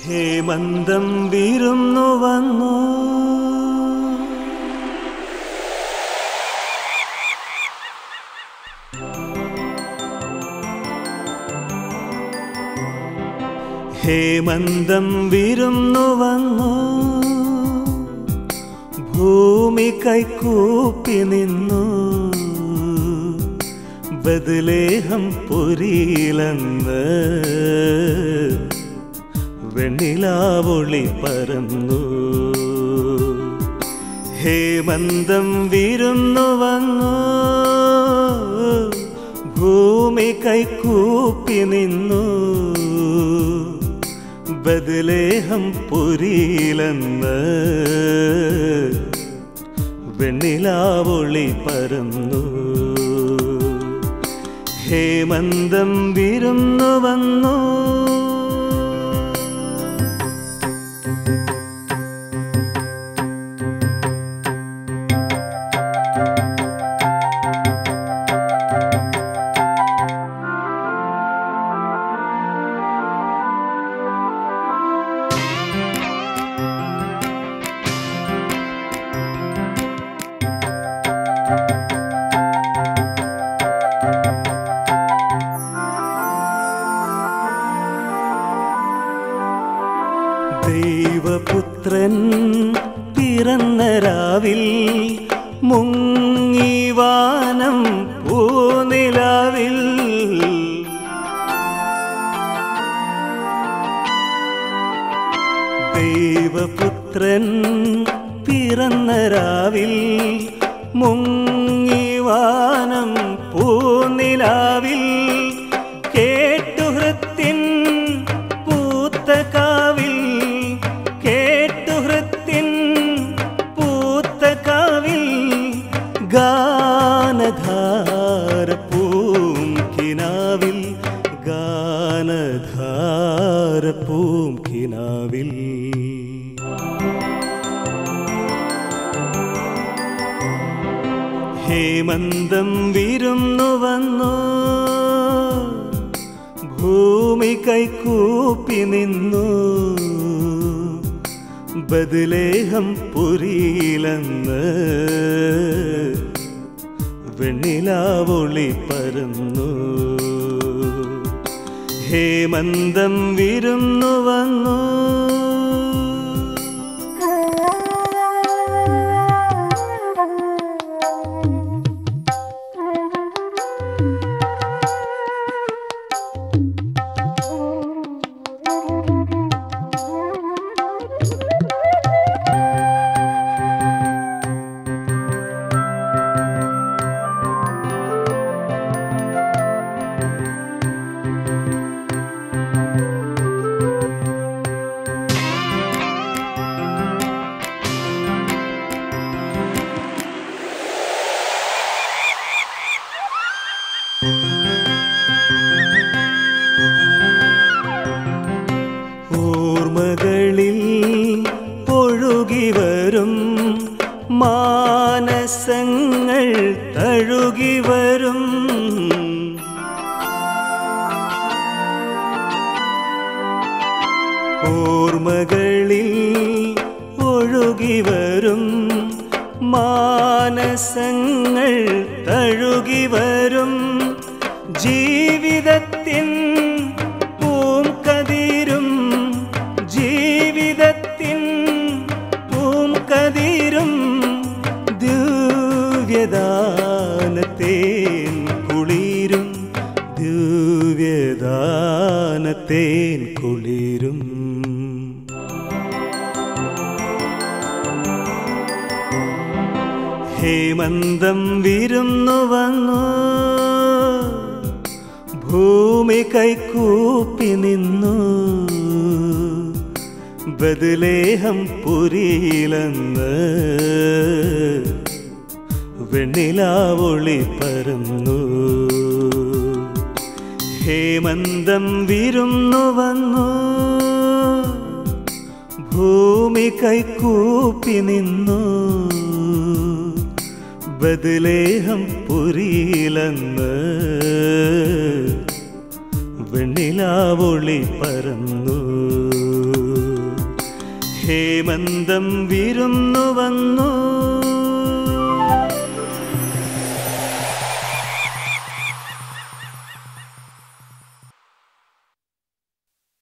ഹേമന്തം വിരുന്നു വന്നു ഹേമന്തം വിരുന്നു വന്നു ഭൂമി കൈകൂപ്പി നിന്നു ബദലേഹം പുരിയിലെന്ന് വെണ്ണിലാവൊളി പരന്നു ഹേമന്തം വിരുന്നു വന്നു ഭൂമി കൈകൂപ്പി നിന്നു ബദലേഹം പുരിയിലെന്ന് വെണ്ണിലാവൊളി പരന്നു ഹേമന്തം വിരുന്നു വന്നു ദൈവപുത്രൻ പിറന്ന രാവിൽ മുങ്ങിവാനം പൂനിലാവിൽ ദൈവപുത്രൻ പിറന്ന രാവിൽ മുങ്ങിവാനം പൂനിലാവിൽ കേട്ടു ഹൃത്തിൻ പൂത്ത കാവിൽ കേട്ടു ഹൃത്തിൻ പൂത്ത കാവിൽ ഗാനധാര പൂം കിനാവിൽ ഗാനധാര പൂം കിനാവിൽ ഹേമന്തം വിരുന്നു വന്നു ഭൂമി കൈകൂപ്പി നിന്നു ബദലേഹം പുരിയിലെന്ന് വെണ്ണിലാവൊളി പരന്നു ഹേമന്തം വിരുന്നു വന്നു ഓർമ്മകളിൽ ഒഴുകി വരും മാനസങ്ങൾ തഴുകി വരും ഓർമ്മകളിൽ ഒഴുകി വരും മാനസങ്ങൾ തഴുകി വരും ജീവിതത്തിൻ പൂം കതിരും ജീവിതത്തിൻ പൂം കതിരും ദിവ്യദാനത്തേൻ കുളിരും ദിവ്യദാനത്തേൻ കുളിരും ഹേമന്തം വിരുന്നു വന്നു ഭൂമി കൈകൂപ്പി നിന്നു ബദലേഹം പുരിയിലെന്ന് വെണ്ണിലാവൊളി പരന്നു ഹേമന്തം വിരുന്നു വന്നു ഭൂമി കൈകൂപ്പി നിന്നു ബദലേഹം പുരിയിലെന്ന് വെണ്ണിലാവൊളി പരന്നു ഹേമന്തം വിരുന്നു വന്നു